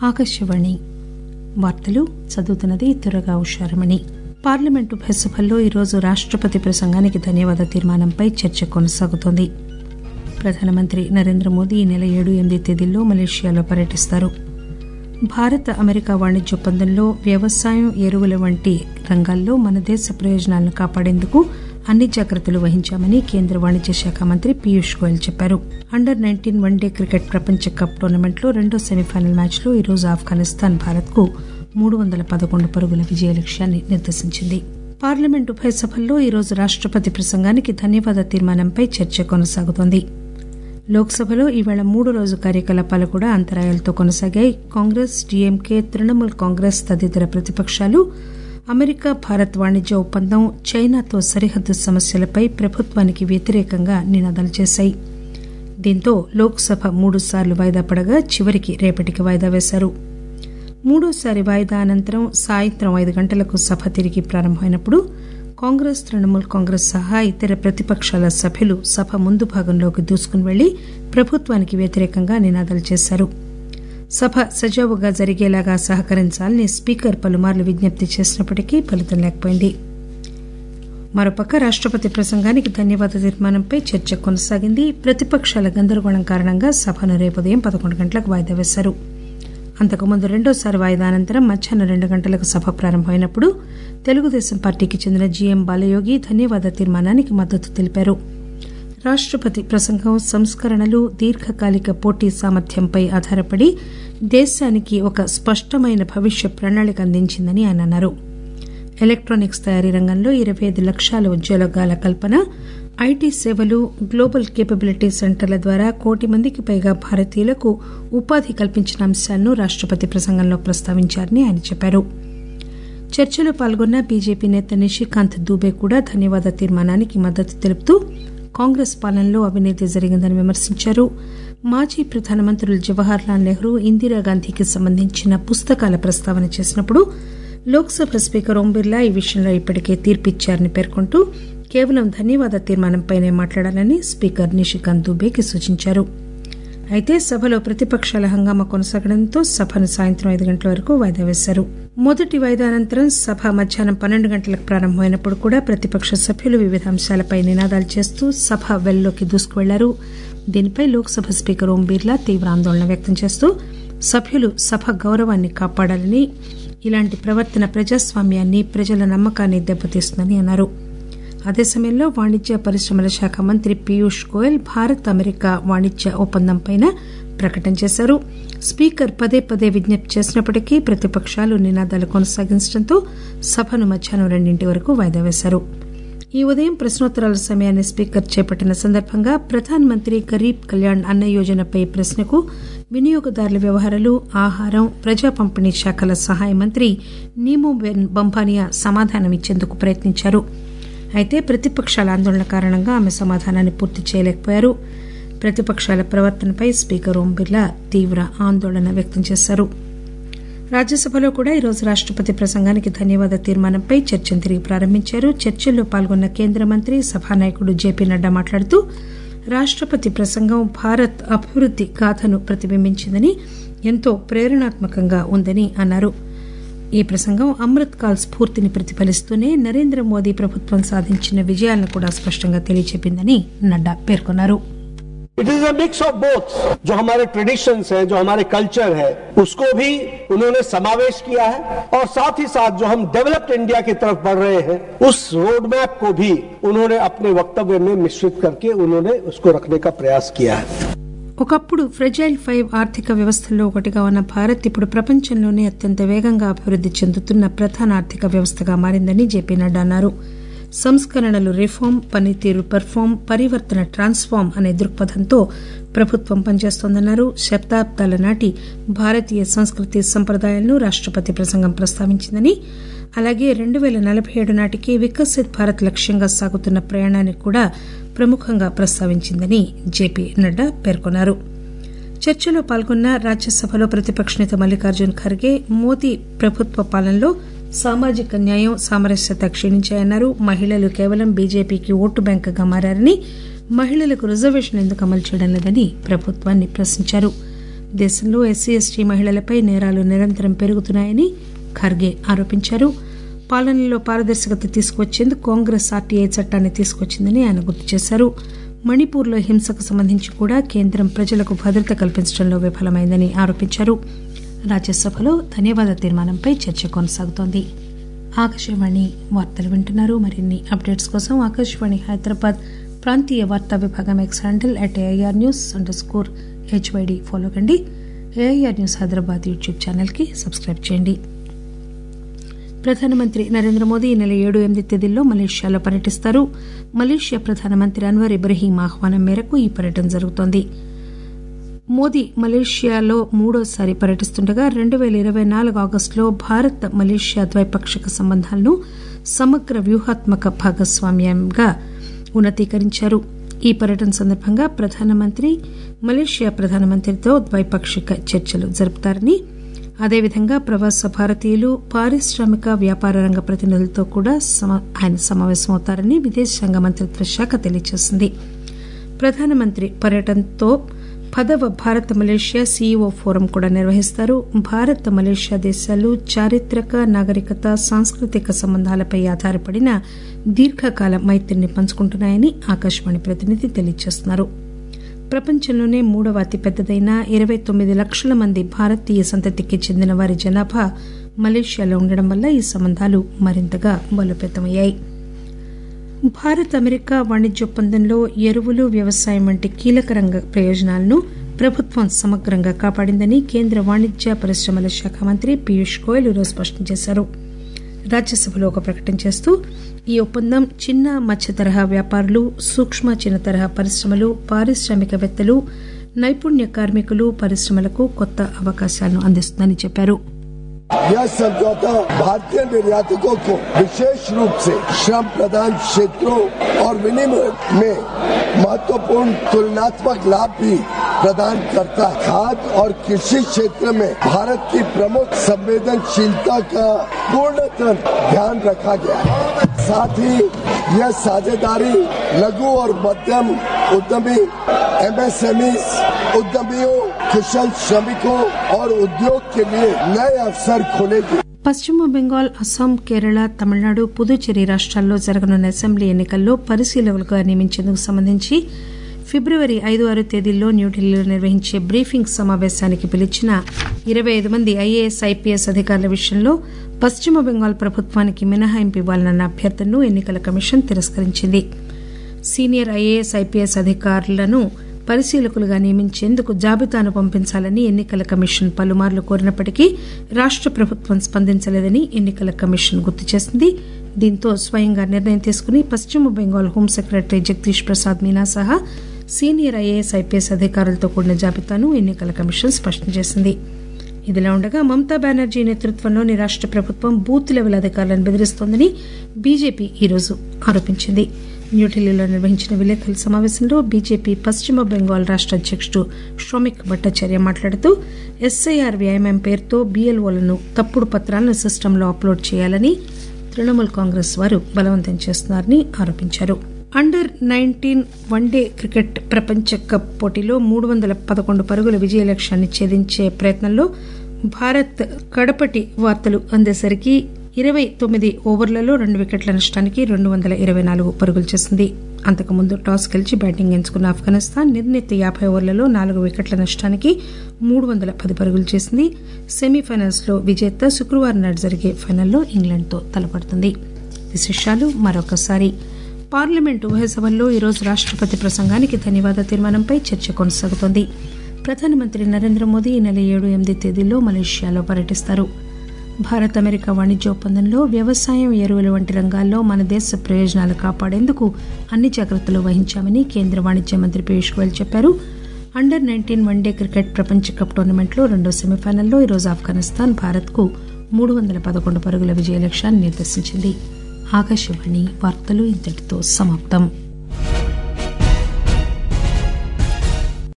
ఆకాశవాణి వార్తలు చదువుతున్నది తురగా ఉషారమణి పార్లమెంటు ఉభయ సభల్లో ఈరోజు రాష్టపతి ప్రసంగానికి ధన్యవాద తీర్మానంపై చర్చ కొనసాగుతోంది ప్రధానమంత్రి నరేంద్ర మోదీ ఈ నెల ఏడు ఎనిమిది తేదీల్లో మలేషియాలో పర్యటిస్తారు భారత అమెరికా వాణిజ్య ఒప్పందంలో వ్యవసాయం ఎరువుల వంటి రంగాల్లో మన దేశ ప్రయోజనాలను కాపాడేందుకు అన్ని జాగ్రత్తలు వహించామని కేంద్ర వాణిజ్య శాఖ మంత్రి పీయూష్ గోయల్ చెప్పారు అండర్ నైన్టీన్ వన్డే క్రికెట్ ప్రపంచ కప్ టోర్నమెంట్లో రెండో సెమీఫైనల్ మ్యాచ్లో ఈరోజు ఆఫ్ఘనిస్తాన్ భారత్కు మూడు వందల పదకొండు పరుగుల విజయ లక్ష్యాన్ని నిర్దేశించింది పార్లమెంట్ ఉభయ సభల్లో ఈరోజు రాష్టపతి ప్రసంగానికి ధన్యవాద తీర్మానంపై చర్చ కొనసాగుతోంది లోక్సభలో ఈవేళ మూడో రోజు కార్యకలాపాలు కూడా అంతరాయాలతో కొనసాగాయి కాంగ్రెస్ డీఎంకే తృణమూల్ కాంగ్రెస్ తదితర ప్రతిపకాలు అమెరికా భారత్ వాణిజ్య ఒప్పందం చైనాతో సరిహద్దు సమస్యలపై ప్రభుత్వానికి వ్యతిరేకంగా నినాదాలు చేశాయి దీంతో లోక్సభ మూడుసార్లు వాయిదా పడగా చివరికి రేపటికి వాయిదా వేశారు మూడోసారి వాయిదా అనంతరం సాయంత్రం ఐదు గంటలకు సభ తిరిగి ప్రారంభమైనప్పుడు కాంగ్రెస్ తృణమూల్ కాంగ్రెస్ సహా ఇతర ప్రతిపకాల సభ్యులు సభ ముందు భాగంలోకి దూసుకుని వెళ్లి ప్రభుత్వానికి వ్యతిరేకంగా నినాదాలు చేశారు సభ సజావుగా జరిగేలాగా సహకరించాలని స్పీకర్ పలుమార్లు విజ్ఞప్తి చేసినప్పటికీ ఫలితం లేకపోయింది మరోపక్క రాష్టపతి ప్రసంగానికి ధన్యవాద తీర్మానంపై చర్చ కొనసాగింది ప్రతిపకాల గందరగోళం కారణంగా సభను రేపు ఉదయం పదకొండు గంటలకు వాయిదా వేశారు అంతకుముందు రెండోసారి వాయిదా అనంతరం మధ్యాహ్నం రెండు గంటలకు సభ ప్రారంభమైనప్పుడు తెలుగుదేశం పార్టీకి చెందిన జీఎం బాలయోగి ధన్యవాద తీర్మానానికి మద్దతు తెలిపారు రాష్టపతి ప్రసంగం సంస్కరణలు దీర్ఘకాలిక పోటీ సామర్థ్యంపై ఆధారపడి దేశానికి ఒక స్పష్టమైన భవిష్య ప్రణాళిక అందించిందని ఆయన అన్నారు ఎలక్టానిక్స్ తయారీ రంగంలో ఇరవై ఐదు లక్షల ఉద్యోగాల కల్పన ఐటీ సేవలు గ్లోబల్ కేపబిలిటీ సెంటర్ల ద్వారా కోటి మందికి పైగా భారతీయులకు ఉపాధి కల్పించిన అంశాలను రాష్టపతి ప్రసంగంలో ప్రస్తావించారని ఆయన చెప్పారు చర్చలో పాల్గొన్న బీజేపీ నేత నిషికాంత్ దూబే కూడా ధన్యవాద తీర్మానానికి మద్దతు తెలుపుతూ కాంగ్రెస్ పాలనలో అవినీతి జరిగిందని విమర్శించారు మాజీ ప్రధానమంత్రులు జవహర్ లాల్ నెహ్రూ ఇందిరాగాంధీకి సంబంధించిన పుస్తకాల ప్రస్తావన చేసినప్పుడు లోక్సభ స్పీకర్ ఓం బిర్లా ఈ విషయంలో ఇప్పటికే తీర్పిచ్చారని పేర్కొంటూ కేవలం ధన్యవాద తీర్మానంపైనే మాట్లాడాలని స్పీకర్ నిషికాంత్ దుబేకి సూచించారు అయితే సభలో ప్రతిపకాల హంగామా కొనసాగడంతో సభను సాయంత్రం ఐదు గంటల వరకు వాయిదా వేశారు మొదటి వాయిదా అనంతరం సభ మధ్యాహ్నం పన్నెండు గంటలకు ప్రారంభమైనప్పుడు కూడా ప్రతిపక్ష సభ్యులు వివిధ అంశాలపై నినాదాలు చేస్తూ సభ వెల్లోకి దూసుకువెళ్లారు దీనిపై లోక్సభ స్పీకర్ ఓం బిర్లా తీవ్ర ఆందోళన వ్యక్తం చేస్తూ సభ్యులు సభ గౌరవాన్ని కాపాడాలని ఇలాంటి ప్రవర్తన ప్రజాస్వామ్యాన్ని ప్రజల నమ్మకాన్ని దెబ్బతీస్తుందని అన్నారు అదే సమయంలో వాణిజ్య పరిశ్రమల శాఖ మంత్రి పీయూష్ గోయల్ భారత్ అమెరికా వాణిజ్య ఒప్పందంపై ప్రకటన చేశారు స్పీకర్ పదే పదే విజ్ఞప్తి చేసినప్పటికీ ప్రతిపకాలు నినాదాలు కొనసాగించడంతో సభను మధ్యాహ్నం రెండింటి వరకు వాయిదా వేశారు ఈ ఉదయం ప్రశ్నోత్తరాల సమయాన్ని స్పీకర్ చేపట్టిన సందర్భంగా ప్రధానమంత్రి గరీబ్ కళ్యాణ్ అన్న యోజనపై ప్రశ్నకు వినియోగదారుల వ్యవహారాలు ఆహారం ప్రజా పంపిణీ శాఖల సహాయ మంత్రి నీమో బంబానియా సమాధానం ఇచ్చేందుకు ప్రయత్నించారు అయితే ప్రతిపకాల ఆందోళన కారణంగా ఆమె సమాధానాన్ని పూర్తి చేయలేకపోయారు ప్రతిపకాల ప్రవర్తనపై స్పీకర్ ఓం బిర్లా తీవ్ర ఆందోళన వ్యక్తం చేశారు రాజ్యసభలో కూడా ఈరోజు రాష్టపతి ప్రసంగానికి ధన్యవాద తీర్మానంపై చర్చను తిరిగి ప్రారంభించారు చర్చల్లో పాల్గొన్న కేంద్ర మంత్రి సభానాయకుడు జేపీ నడ్డా మాట్లాడుతూ రాష్టపతి ప్రసంగం భారత్ అభివృద్ది గాథను ప్రతిబింబించిందని ఎంతో ప్రేరణాత్మకంగా ఉందని అన్నారు ఈ ప్రసంగం అమృత్ కాల్ స్ఫూర్తిని ప్రతిఫలిస్తూనే నరేంద్ర మోదీ ప్రభుత్వం సాధించిన విజయాలను కూడా స్పష్టంగా తెలియచెప్పిందని నడ్డా పేర్కొన్నారు it is a mix of both जो हमारे ट्रेडिशंस है जो हमारे कल्चर है उसको भी उन्होंने समावेश किया है और साथ ही साथ जो हम डेवलप्ड इंडिया की तरफ बढ़ रहे हैं उस रोड मैप को भी उन्होंने अपने वक्तव्य में मिश्रित करके उन्होंने उसको रखने का प्रयास किया है ఒకప్పుడు ఫ్రెజైల్ ఫైవ్ ఆర్థిక వ్యవస్థల్లో ఒకటిగా ఉన్న భారత్ ఇప్పుడు ప్రపంచంలోనే అత్యంత వేగంగా అభివృద్ది చెందుతున్న ప్రధాన ఆర్థిక వ్యవస్థగా మారిందని జేపీ నడ్డా అన్నారు సంస్కరణలు రిఫార్మ్ పనితీరు పెర్ఫార్మ్ పరివర్తన ట్రాన్స్ఫార్మ్ అనే దృక్పథంతో ప్రభుత్వం పనిచేస్తోందన్నారు శతాబ్దాల నాటి భారతీయ సంస్కృతి సంప్రదాయాలను రాష్టపతి ప్రసంగం ప్రస్తావించిందని అలాగే రెండు పేల నలభై ఏడు నాటికి వికసిత్ భారత్ లక్ష్యంగా సాగుతున్న ప్రయాణాన్ని కూడా ప్రముఖంగా ప్రస్తావించిందని జేపీ నడ్డా పేర్కొన్నారు చర్చలో పాల్గొన్న రాజ్యసభలో ప్రతిపక్ష నేత మల్లికార్జున్ ఖర్గే మోదీ ప్రభుత్వ పాలనలో సామాజిక న్యాయం సామరస్యత క్షీణించాయన్నారు మహిళలు కేవలం బీజేపీకి ఓటు బ్యాంకుగా మారని మహిళలకు రిజర్వేషన్ ఎందుకు అమలు చేయడం లేదని ప్రభుత్వాన్ని ప్రశ్నించారు దేశంలో ఎస్సీ ఎస్టీ మహిళలపై నేరాలు నిరంతరం పెరుగుతున్నాయని ఖర్గే ఆరోపించారు పాలనలో పారదర్శకత తీసుకువచ్చేందుకు కాంగ్రెస్ ఆర్టీఐ చట్టాన్ని తీసుకొచ్చిందని ఆయన గుర్తు చేశారు మణిపూర్లో హింసకు సంబంధించి కూడా కేంద్రం ప్రజలకు భద్రత కల్పించడంలో విఫలమైందని ఆరోపించారు రాజ్యసభలో ధన్యవాద తీర్మానంపై చర్చ కొనసాగుతోంది ఆకాశవాణి వార్తలు వింటున్నారు మరిన్ని అప్డేట్స్ కోసం ఆకాశవాణి హైదరాబాద్ ప్రాంతీయ వార్తా విభాగం X handle at AIR news under score HYD follow కండి ఏఐఆర్ న్యూస్ హైదరాబాద్ యూట్యూబ్ ఛానల్కి సబ్స్క్రైబ్ చేయండి ప్రధానమంత్రి నరేంద్ర మోదీ ఈ నెల ఏడు ఎనిమిది తేదీల్లో మలేషియాలో పర్యటిస్తారు మలేషియా ప్రధానమంత్రి అన్వర్ ఇబ్రహీం ఆహ్వానం మేరకు ఈ పర్యటన జరుగుతోంది మోదీ మలేషియాలో మూడోసారి పర్యటిస్తుండగా రెండు పేల ఇరవై నాలుగు ఆగస్టులో భారత్ మలేషియా ద్వైపాక్షిక సంబంధాలను సమగ్ర వ్యూహాత్మక భాగస్వామ్యంగా ఉన్నతీకరించారు ఈ పర్యటన సందర్భంగా ప్రధానమంత్రి మలేషియా ప్రధానమంత్రితో ద్వైపాక్షిక చర్చలు జరుపుతారని అదేవిధంగా ప్రవాస భారతీయులు పారిశ్రామిక వ్యాపార రంగ ప్రతినిధులతో కూడా ఆయన సమావేశమవుతారని విదేశాంగ మంత్రిత్వ శాఖ తెలియజేసింది ప్రధానమంత్రి పర్యటనతో పదవ భారత మలేషియా సీఈఓ ఫోరం కూడా నిర్వహిస్తారు భారత్ మలేషియా దేశాలు చారిత్రక నాగరికత సాంస్కృతిక సంబంధాలపై ఆధారపడిన దీర్ఘకాల మైత్రిని పంచుకుంటున్నాయని ఆకాశవాణి ప్రతినిధి తెలియజేస్తున్నారు ప్రపంచంలోనే మూడవ అతిపెద్దదైన ఇరవై తొమ్మిది లక్షల మంది భారతీయ సంతతికి చెందిన వారి జనాభా మలేషియాలో ఉండడం వల్ల ఈ సంబంధాలు మరింతగా బలోపేతమయ్యాయి భారత్ అమెరికా వాణిజ్య ఒప్పందంలో ఎరువులు వ్యవసాయం వంటి కీలక రంగ ప్రయోజనాలను ప్రభుత్వం సమగ్రంగా కాపాడిందని కేంద్ర వాణిజ్య పరిశ్రమల శాఖ మంత్రి పీయూష్ గోయల్ ఈరోజు స్పష్టం చేశారు రాజ్యసభలో ఒక ప్రకటన చేస్తూ ఈ ఒప్పందం చిన్న మధ్య తరహా వ్యాపారులు సూక్ష్మ చిన్న తరహా పరిశ్రమలు పారిశ్రామికవేత్తలు నైపుణ్య కార్మికులు పరిశ్రమలకు కొత్త అవకాశాలను అందిస్తుందని చెప్పారు यह समझौता भारतीय निर्यातकों को विशेष रूप से श्रम प्रधान क्षेत्रों और विनिमय में महत्वपूर्ण तुलनात्मक लाभ भी प्रदान करता है खाद्य और कृषि क्षेत्र में भारत की प्रमुख संवेदनशीलता का पूर्णतः ध्यान रखा गया है साथ ही यह साझेदारी लघु और मध्यम उद्यमी एमएसएमई उद्यमियों कुशल श्रमिकों और उद्योग के लिए नए अवसर खोलेगी పశ్చిమ బెంగాల్ అస్సాం కేరళ తమిళనాడు పుదుచ్చేరి రాష్ట్రాల్లో జరగనున్న అసెంబ్లీ ఎన్నికల్లో పరిశీలకులుగా నియమించేందుకు సంబంధించి ఫిబ్రవరి ఐదు ఆరు తేదీల్లో న్యూఢిల్లీలో నిర్వహించే బ్రీఫింగ్ సమావేశానికి పిలిచిన ఇరవై ఐదు మంది ఐఏఎస్ ఐపీఎస్ అధికారుల విషయంలో పశ్చిమ బెంగాల్ ప్రభుత్వానికి మినహాయింపు ఇవ్వాలన్న అభ్యర్థనను ఎన్నికల కమిషన్ తిరస్కరించింది సీనియర్ ఐఏఎస్ ఐపీఎస్ అధికారులను పరిశీలకులుగా నియమించేందుకు జాబితాను పంపించాలని ఎన్నికల కమిషన్ పలుమార్లు కోరినప్పటికీ రాష్ట ప్రభుత్వం స్పందించలేదని ఎన్నికల కమిషన్ గుర్తు చేసింది దీంతో స్వయంగా నిర్ణయం తీసుకుని పశ్చిమ బెంగాల్ హోం సెక్రటరీ జగదీష్ ప్రసాద్ మీనా సహా సీనియర్ ఐఏఎస్ ఐపీఎస్ అధికారులతో కూడిన జాబితాను ఎన్నికల కమిషన్ స్పష్టం చేసింది ఇదిలా ఉండగా మమతా బెనర్జీ నేతృత్వంలోని రాష్ట ప్రభుత్వం బూత్ లెవెల్ అధికారులను బెదిరిస్తోందని బీజేపీ ఈరోజు ఆరోపించింది న్యూఢిల్లీలో నిర్వహించిన విలేకరుల సమావేశంలో బీజేపీ పశ్చిమ బెంగాల్ రాష్ట అధ్యకుడు శ్రమిక్ భట్టాచార్య మాట్లాడుతూ ఎస్ఐఆర్ వ్యాయామం పేరుతో బీఎల్ఓలను తప్పుడు పత్రాలను సిస్టంలో అప్లోడ్ చేయాలని తృణమూల్ కాంగ్రెస్ వారు బలవంతం చేస్తున్నారని ఆరోపించారు అండర్ నైన్టీన్ వన్డే క్రికెట్ ప్రపంచ కప్ పోటీలో మూడు వందల పదకొండు పరుగుల విజయ లక్ష్యాన్ని ఛేదించే ప్రయత్నంలో భారత్ కడపటి వార్తలు అందేసరికి ఇరవై తొమ్మిది ఓవర్లలో రెండు వికెట్ల నష్టానికి రెండు వందల ఇరవై నాలుగు పరుగులు చేసింది అంతకుముందు టాస్ గెలిచి బ్యాటింగ్ ఎంచుకున్న ఆఫ్ఘనిస్తాన్ నిర్ణీత యాభై ఓవర్లలో నాలుగు వికెట్ల నష్టానికి మూడు వందల పది పరుగులు చేసింది సెమీఫైనల్స్ లో విజేత శుక్రవారం నాడు జరిగే ఫైనల్లో ఇంగ్లాండ్తో తలపడుతుంది విశేషాలు మరొకసారి పార్లమెంట్ ఉభయ సభల్లో ఈరోజు రాష్టపతి ప్రసంగానికి ధన్యవాద తీర్మానంపై చర్చ కొనసాగుతోంది ప్రధానమంత్రి నరేంద్ర మోదీ ఈ నెల ఏడు ఎనిమిది తేదీల్లో మలేషియాలో పర్యటిస్తారు భారత్ అమెరికా వాణిజ్య ఒప్పందంలో వ్యవసాయం ఎరువులు వంటి రంగాల్లో మన దేశ ప్రయోజనాలు కాపాడేందుకు అన్ని జాగ్రత్తలు వహించామని కేంద్ర వాణిజ్య మంత్రి పీయూష్ గోయల్ చెప్పారు అండర్ నైన్టీన్ వన్డే క్రికెట్ ప్రపంచ కప్ టోర్నమెంట్లో రెండో సెమీఫైనల్లో ఈరోజు ఆఫ్ఘనిస్తాన్ భారత్కు మూడు వందల పదకొండు పరుగుల విజయ లక్ష్యాన్ని నిర్దేశించింది ఆకాశవాణి వార్తలు ఇంతటితో సమాప్తం